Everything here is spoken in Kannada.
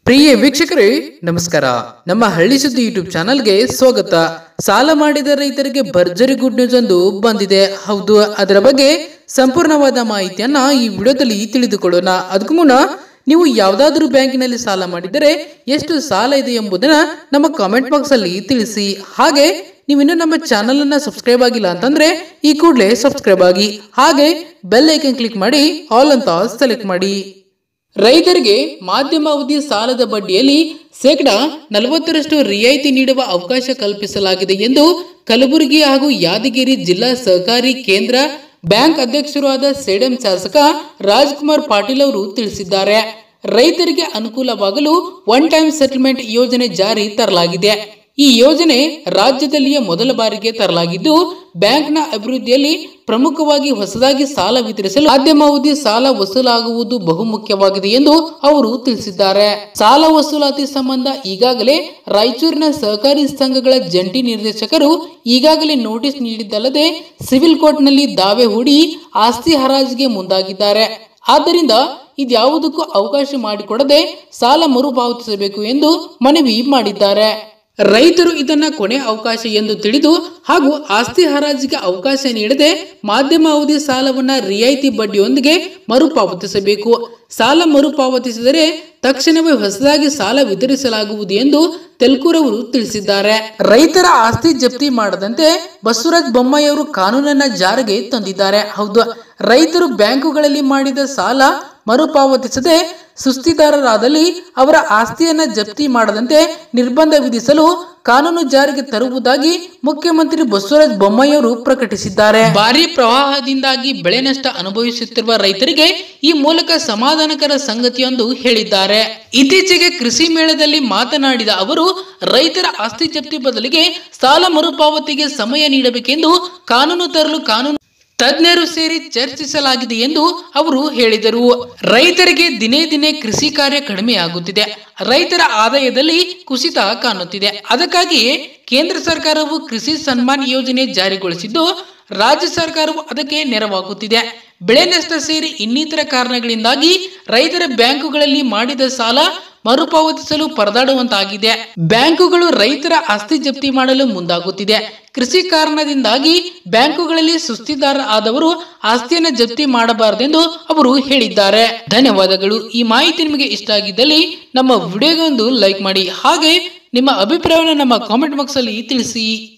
ಪ್ರಿಯ ವೀಕ್ಷಕರೇ ನಮಸ್ಕಾರ ನಮ್ಮ ಹಳ್ಳಿ ಸುದ್ದಿ ಯೂಟ್ಯೂಬ್ ಚಾನಲ್ಗೆ ಸ್ವಾಗತ ಸಾಲ ಮಾಡಿದ ರೈತರಿಗೆ ಭರ್ಜರಿ ಗುಡ್ ನ್ಯೂಸ್ ಒಂದು ಬಂದಿದೆ ಹೌದು ಅದರ ಬಗ್ಗೆ ಸಂಪೂರ್ಣವಾದ ಮಾಹಿತಿಯನ್ನ ಈ ವಿಡಿಯೋದಲ್ಲಿ ತಿಳಿದುಕೊಳ್ಳೋಣ ಅದಕ್ಕೂ ಮುನ್ನ ನೀವು ಯಾವುದಾದ್ರೂ ಬ್ಯಾಂಕಿನಲ್ಲಿ ಸಾಲ ಮಾಡಿದರೆ ಎಷ್ಟು ಸಾಲ ಇದೆ ಎಂಬುದನ್ನ ನಮ್ಮ ಕಾಮೆಂಟ್ ಬಾಕ್ಸ್ ಅಲ್ಲಿ ತಿಳಿಸಿ ಹಾಗೆ ನೀವಿನ್ನು ನಮ್ಮ ಚಾನಲ್ ಅನ್ನ ಸಬ್ಸ್ಕ್ರೈಬ್ ಆಗಿಲ್ಲ ಅಂತಂದ್ರೆ ಈ ಕೂಡಲೇ ಸಬ್ಸ್ಕ್ರೈಬ್ ಆಗಿ ಹಾಗೆ ಬೆಲ್ ಐಕನ್ ಕ್ಲಿಕ್ ಮಾಡಿ ಆಲ್ ಅಂತ ಸೆಲೆಕ್ಟ್ ಮಾಡಿ ರೈತರಿಗೆ ಮಾಧ್ಯಮ ಅವಧಿ ಸಾಲದ ಬಡ್ಡಿಯಲ್ಲಿ ಶೇಕಡ ನಲವತ್ತರಷ್ಟು ರಿಯಾಯಿತಿ ನೀಡುವ ಅವಕಾಶ ಕಲ್ಪಿಸಲಾಗಿದೆ ಎಂದು ಕಲಬುರಗಿ ಹಾಗೂ ಯಾದಗಿರಿ ಜಿಲ್ಲಾ ಸಹಕಾರಿ ಕೇಂದ್ರ ಬ್ಯಾಂಕ್ ಅಧ್ಯಕ್ಷರು ಆದ ಸೇಡಂ ಶಾಸಕ ರಾಜ್ಕುಮಾರ್ ಪಾಟೀಲ್ ಅವರು ತಿಳಿಸಿದ್ದಾರೆ ರೈತರಿಗೆ ಅನುಕೂಲವಾಗಲು ಒನ್ ಟೈಮ್ ಸೆಟಲ್ಮೆಂಟ್ ಯೋಜನೆ ಜಾರಿ ತರಲಾಗಿದೆ ಈ ಯೋಜನೆ ರಾಜ್ಯದಲ್ಲಿಯೇ ಮೊದಲ ಬಾರಿಗೆ ತರಲಾಗಿದ್ದು ಬ್ಯಾಂಕ್ನ ಅಭಿವೃದ್ಧಿಯಲ್ಲಿ ಪ್ರಮುಖವಾಗಿ ಹೊಸದಾಗಿ ಸಾಲ ವಿತರಿಸಲು ಮಾಧ್ಯಮಾವಧಿ ಸಾಲ ವಸೂಲಾಗುವುದು ಬಹುಮುಖ್ಯವಾಗಿದೆ ಎಂದು ಅವರು ತಿಳಿಸಿದ್ದಾರೆ ಸಾಲ ವಸೂಲಾತಿ ಸಂಬಂಧ ಈಗಾಗಲೇ ರಾಯಚೂರಿನ ಸಹಕಾರಿ ಸಂಘಗಳ ಜಂಟಿ ನಿರ್ದೇಶಕರು ಈಗಾಗಲೇ ನೋಟಿಸ್ ನೀಡಿದ್ದಲ್ಲದೆ ಸಿವಿಲ್ ಕೋರ್ಟ್ನಲ್ಲಿ ದಾವೆ ಹೂಡಿ ಆಸ್ತಿ ಹರಾಜಿಗೆ ಮುಂದಾಗಿದ್ದಾರೆ ಆದ್ದರಿಂದ ಇದ್ಯಾವುದಕ್ಕೂ ಅವಕಾಶ ಮಾಡಿಕೊಡದೆ ಸಾಲ ಮರುಪಾವತಿಸಬೇಕು ಎಂದು ಮನವಿ ಮಾಡಿದ್ದಾರೆ ರೈತರು ಇದನ್ನ ಕೊನೆ ಅವಕಾಶ ಎಂದು ತಿಳಿದು ಹಾಗೂ ಆಸ್ತಿ ಹರಾಜಿಗೆ ಅವಕಾಶ ನೀಡದೆ ಮಾಧ್ಯಮ ಅವಧಿ ಸಾಲವನ್ನ ರಿಯಾಯಿತಿ ಬಡ್ಡಿಯೊಂದಿಗೆ ಮರುಪಾವತಿಸಬೇಕು ಸಾಲ ಮರುಪಾವತಿಸಿದರೆ ತಕ್ಷಣವೇ ಹೊಸದಾಗಿ ಸಾಲ ವಿತರಿಸಲಾಗುವುದು ಎಂದು ತೆಲ್ಕೂರವರು ತಿಳಿಸಿದ್ದಾರೆ ರೈತರ ಆಸ್ತಿ ಜಪ್ತಿ ಮಾಡದಂತೆ ಬಸವರಾಜ ಬೊಮ್ಮಾಯಿಯವರು ಕಾನೂನನ್ನ ಜಾರಿಗೆ ತಂದಿದ್ದಾರೆ ಹೌದು ರೈತರು ಬ್ಯಾಂಕುಗಳಲ್ಲಿ ಮಾಡಿದ ಸಾಲ ಮರುಪಾವತಿಸದೆ ಸುಸ್ತಿದಾರರಾದಲ್ಲಿ ಅವರ ಆಸ್ತಿಯನ್ನ ಜಪ್ತಿ ಮಾಡದಂತೆ ನಿರ್ಬಂಧ ವಿಧಿಸಲು ಕಾನೂನು ಜಾರಿಗೆ ತರುವುದಾಗಿ ಮುಖ್ಯಮಂತ್ರಿ ಬಸವರಾಜ ಬೊಮ್ಮಾಯಿಯವರು ಪ್ರಕಟಿಸಿದ್ದಾರೆ ಭಾರಿ ಪ್ರವಾಹದಿಂದಾಗಿ ಬೆಳೆ ನಷ್ಟ ಅನುಭವಿಸುತ್ತಿರುವ ರೈತರಿಗೆ ಈ ಮೂಲಕ ಸಮಾಧಾನಕರ ಸಂಗತಿಯೊಂದು ಹೇಳಿದ್ದಾರೆ ಇತ್ತೀಚೆಗೆ ಕೃಷಿ ಮೇಳದಲ್ಲಿ ಮಾತನಾಡಿದ ಅವರು ರೈತರ ಆಸ್ತಿ ಜಪ್ತಿ ಬದಲಿಗೆ ಸಾಲ ಮರುಪಾವತಿಗೆ ಸಮಯ ನೀಡಬೇಕೆಂದು ಕಾನೂನು ತರಲು ಕಾನೂನು ತಜ್ಞರು ಸೇರಿ ಚರ್ಚಿಸಲಾಗಿದೆ ಎಂದು ಅವರು ಹೇಳಿದರು ರೈತರಿಗೆ ದಿನೇ ದಿನೇ ಕೃಷಿ ಕಾರ್ಯ ಕಡಿಮೆಯಾಗುತ್ತಿದೆ ರೈತರ ಆದಾಯದಲ್ಲಿ ಕುಸಿತ ಕಾಣುತ್ತಿದೆ ಅದಕ್ಕಾಗಿಯೇ ಕೇಂದ್ರ ಸರ್ಕಾರವು ಕೃಷಿ ಸನ್ಮಾನ್ ಯೋಜನೆ ಜಾರಿಗೊಳಿಸಿದ್ದು ರಾಜ್ಯ ಸರ್ಕಾರವು ಅದಕ್ಕೆ ನೆರವಾಗುತ್ತಿದೆ ಬೆಳೆ ನಷ್ಟ ಸೇರಿ ಇನ್ನಿತರ ಕಾರಣಗಳಿಂದಾಗಿ ರೈತರ ಬ್ಯಾಂಕುಗಳಲ್ಲಿ ಮಾಡಿದ ಸಾಲ ಮರುಪಾವತಿಸಲು ಪರದಾಡುವಂತಾಗಿದೆ ಬ್ಯಾಂಕುಗಳು ರೈತರ ಆಸ್ತಿ ಜಪ್ತಿ ಮಾಡಲು ಮುಂದಾಗುತ್ತಿದೆ ಕೃಷಿ ಕಾರಣದಿಂದಾಗಿ ಬ್ಯಾಂಕುಗಳಲ್ಲಿ ಸುಸ್ತಿದಾರ ಆದವರು ಆಸ್ತಿಯನ್ನು ಜಪ್ತಿ ಮಾಡಬಾರದೆಂದು ಅವರು ಹೇಳಿದ್ದಾರೆ ಧನ್ಯವಾದಗಳು ಈ ಮಾಹಿತಿ ನಿಮಗೆ ಇಷ್ಟ ಆಗಿದ್ದಲ್ಲಿ ನಮ್ಮ ವಿಡಿಯೋಗೊಂದು ಲೈಕ್ ಮಾಡಿ ಹಾಗೆ ನಿಮ್ಮ ಅಭಿಪ್ರಾಯವನ್ನು ನಮ್ಮ ಕಾಮೆಂಟ್ ಬಾಕ್ಸ್ ಅಲ್ಲಿ ತಿಳಿಸಿ